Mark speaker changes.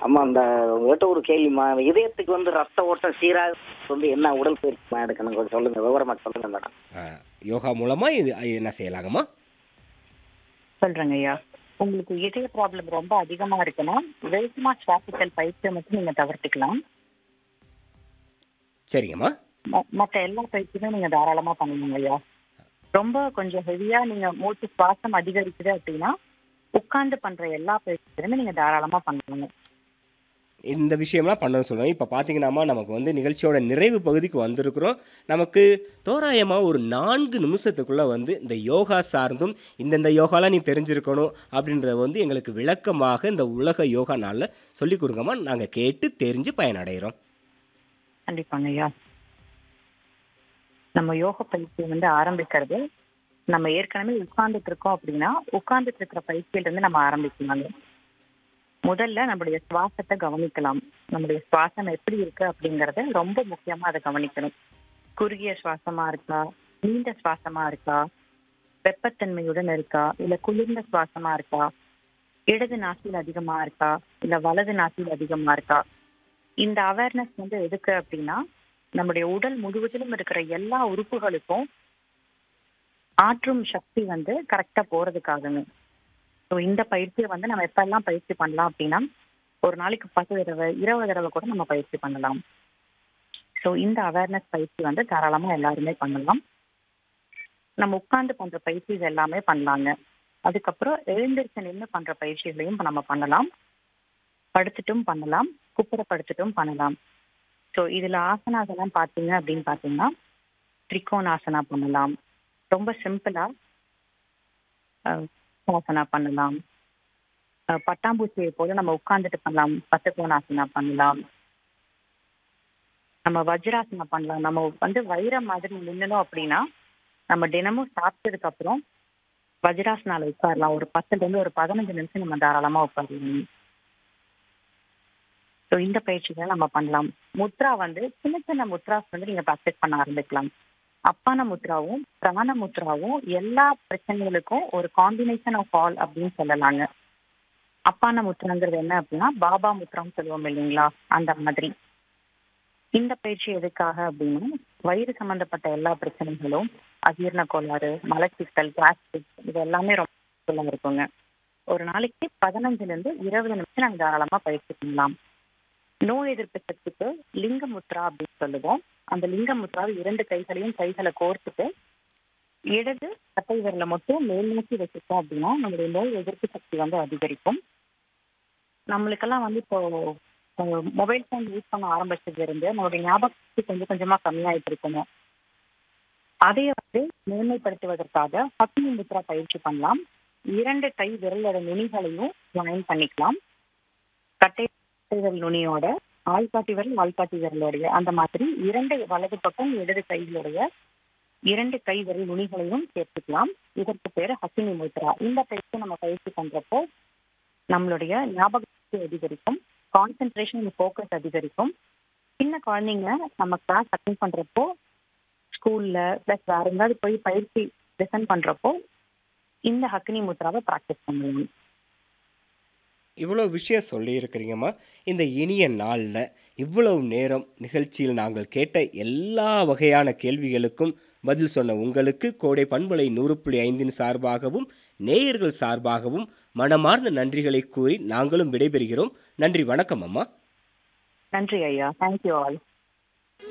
Speaker 1: அம்மா அந்த உங்ககிட்ட ஒரு கேள்விம்மா இதயத்துக்கு வந்து ரத்த ஓட்டம் சீராக வந்து என்ன உடல் பயிற்சிமா எடுக்கணும் கொஞ்சம் சொல்லுங்க விவரமா சொல்லுங்க மேடம்
Speaker 2: ஆ, யோகா மூலமாக இது என்ன செய்யலாங்கம்மா
Speaker 3: சொல்றேங்க ஐயா உங்களுக்கு இதய ப்ராப்ளம் ரொம்ப அதிகமா இருக்குன்னா வேகமா சுவாசித்தல் பயிற்சியை மட்டும் நீங்க தவிர்த்துக்கலாம்
Speaker 2: சரிங்கம்மா
Speaker 3: ம- மத்த எல்லா பயிற்சியுமே நீங்க தாராளமா பண்ணணும் ஐயா ரொம்ப கொஞ்சம் ஹெவியா நீங்க மூச்சு சுவாசம் அதிகரிக்குது அப்படின்னா உட்கார்ந்து பண்ற எல்லா பயிற்சியுமே நீங்க தாராளமா பண்ணணும்
Speaker 2: இந்த விஷயம்லாம் பண்ணணும்னு சொல்லுவோம் இப்போ பார்த்தீங்கன்னாமா நமக்கு வந்து நிகழ்ச்சியோட நிறைவு பகுதிக்கு வந்திருக்கிறோம் நமக்கு தோராயமாக ஒரு நான்கு நிமிஷத்துக்குள்ளே வந்து இந்த யோகா சார்ந்தும் இந்தந்த யோகாலாம் நீ தெரிஞ்சிருக்கணும் அப்படின்றத வந்து எங்களுக்கு விளக்கமாக இந்த உலக யோகா நாளில் சொல்லிக் கொடுங்கம்மா நாங்கள் கேட்டு தெரிஞ்சு பயனடைகிறோம்
Speaker 3: கண்டிப்பாங்க ஐயா நம்ம யோக பயிற்சி வந்து ஆரம்பிக்கிறது நம்ம ஏற்கனவே உட்கார்ந்துட்டு இருக்கோம் அப்படின்னா உட்கார்ந்துட்டு இருக்கிற பயிற்சியில இருந்து நம்ம ஆரம்பிக்கலாங்க முதல்ல நம்மளுடைய சுவாசத்தை கவனிக்கலாம் நம்மளுடைய சுவாசம் எப்படி இருக்கு அப்படிங்கறத ரொம்ப முக்கியமா அதை கவனிக்கணும் குறுகிய சுவாசமா இருக்கா நீண்ட சுவாசமா இருக்கா வெப்பத்தன்மையுடன் இருக்கா இல்ல குளிர்ந்த சுவாசமா இருக்கா இடது நாசியில் அதிகமா இருக்கா இல்ல வலது நாசியில் அதிகமா இருக்கா இந்த அவேர்னஸ் வந்து எதுக்கு அப்படின்னா நம்முடைய உடல் முழுவதிலும் இருக்கிற எல்லா உறுப்புகளுக்கும் ஆற்றும் சக்தி வந்து கரெக்டா போறதுக்காகங்க ஸோ இந்த பயிற்சியை வந்து நம்ம எப்பெல்லாம் பயிற்சி பண்ணலாம் அப்படின்னா ஒரு நாளைக்கு பத்து தடவை இருபது தடவை கூட நம்ம பயிற்சி பண்ணலாம் ஸோ இந்த அவேர்னஸ் பயிற்சி வந்து தாராளமா எல்லாருமே பண்ணலாம் நம்ம உட்கார்ந்து பண்ற பயிற்சி இது எல்லாமே பண்ணலாங்க அதுக்கப்புறம் எழுந்திருச்சு நின்று பண்ற பயிற்சிகளையும் நம்ம பண்ணலாம் படுத்துட்டும் பண்ணலாம் குப்புற படுத்துட்டும் பண்ணலாம் ஸோ இதுல ஆசனாஸ் எல்லாம் பார்த்தீங்க அப்படின்னு பார்த்தீங்கன்னா திரிகோணாசனா பண்ணலாம் ரொம்ப சிம்பிளா ஆசனா பண்ணலாம் அஹ் பட்டாம்பூச்சியை போல நம்ம உட்கார்ந்துட்டு பண்ணலாம் பத்துக்கோணாசனா பண்ணலாம் நம்ம வஜ்ராசனா பண்ணலாம் நம்ம வந்து வைர மாதிரி நின்னணும் அப்படின்னா நம்ம தினமும் சாப்பிட்டதுக்கு அப்புறம் வஜ்ராசனால உட்காரலாம் ஒரு பத்துல இருந்து ஒரு பதினஞ்சு நிமிஷம் நம்ம தாராளமா உட்காரலாம் ஸோ இந்த பயிற்சிகளை நம்ம பண்ணலாம் முத்ரா வந்து சின்ன சின்ன முத்ராஸ் வந்து நீங்க ப்ராக்டிஸ் பண்ண ஆரம்பிக்கலாம் அப்பான முத்ராவும் பிராண முத்ராவும் எல்லா பிரச்சனைகளுக்கும் ஒரு காம்பினேஷன் ஆஃப் ஆல் அப்படின்னு சொல்லலாங்க அப்பான முத்ராங்கிறது என்ன அப்படின்னா பாபா முத்ரான்னு சொல்லுவோம் இல்லைங்களா அந்த மாதிரி இந்த பயிற்சி எதுக்காக அப்படின்னா வயிறு சம்பந்தப்பட்ட எல்லா பிரச்சனைகளும் அஜீரண கோளாறு மலச்சிக்கல் கேஸ்ட்ரிக் இது எல்லாமே ரொம்ப useful-ஆ இருக்குங்க ஒரு நாளைக்கு பதினஞ்சுல இருந்து இருபது நிமிஷம் நாங்கள் தாராளமா பயிற்சி பண்ணலாம் நோய் எதிர்ப்பு சக்திக்கு லிங்க முத்ரா அப்படின்னு சொல்லுவோம் அந்த லிங்க முத்ராவை இரண்டு கைகளையும் கைகளை கோர்த்துட்டு இடது கட்டை விரலை மட்டும் மேல் நோக்கி வச்சுட்டோம் அப்படின்னா நம்மளுடைய நோய் எதிர்ப்பு சக்தி வந்து அதிகரிக்கும் நம்மளுக்கெல்லாம் வந்து இப்போ மொபைல் ஃபோன் யூஸ் பண்ண ஆரம்பிச்சதுல இருந்து நம்மளுடைய ஞாபக சக்தி கொஞ்சம் கொஞ்சமா கம்மியாயிட்டு இருக்குங்க அதை வந்து மேன்மைப்படுத்துவதற்காக ஹக்கினி முத்ரா பயிற்சி பண்ணலாம் இரண்டு கை விரலோட நுனிகளையும் ஜாயின் பண்ணிக்கலாம் கட்டை விரல் நுனியோட ஆள்காட்டி விரல் ஆள்காட்டி விரலோடைய அந்த மாதிரி இரண்டு வலது பக்கம் இடது கைகளுடைய இரண்டு கை விரல் நுனிகளையும் சேர்த்துக்கலாம் இதற்கு பேரு ஹசினி முத்ரா இந்த பயிற்சி நம்ம பயிற்சி பண்றப்போ நம்மளுடைய ஞாபக சக்தி அதிகரிக்கும் கான்சென்ட்ரேஷன் ஃபோக்கஸ் அதிகரிக்கும் சின்ன குழந்தைங்க நம்ம கிளாஸ் அட்டன் பண்றப்போ ஸ்கூல்ல ப்ளஸ் வேற எங்காவது போய் பயிற்சி லிசன் பண்றப்போ இந்த ஹக்கினி முத்ராவை ப்ராக்டிஸ் பண்ணலாம்
Speaker 2: இவ்வளோ விஷயம் சொல்லியிருக்கிறீங்கம்மா இந்த இனிய நாளில் இவ்வளவு நேரம் நிகழ்ச்சியில் நாங்கள் கேட்ட எல்லா வகையான கேள்விகளுக்கும் பதில் சொன்ன உங்களுக்கு கோடை பண்பலை நூறு புள்ளி ஐந்தின் சார்பாகவும் நேயர்கள் சார்பாகவும் மனமார்ந்த நன்றிகளை கூறி நாங்களும் விடைபெறுகிறோம் நன்றி வணக்கம் அம்மா
Speaker 3: நன்றி ஐயா தேங்க்யூ ஆல்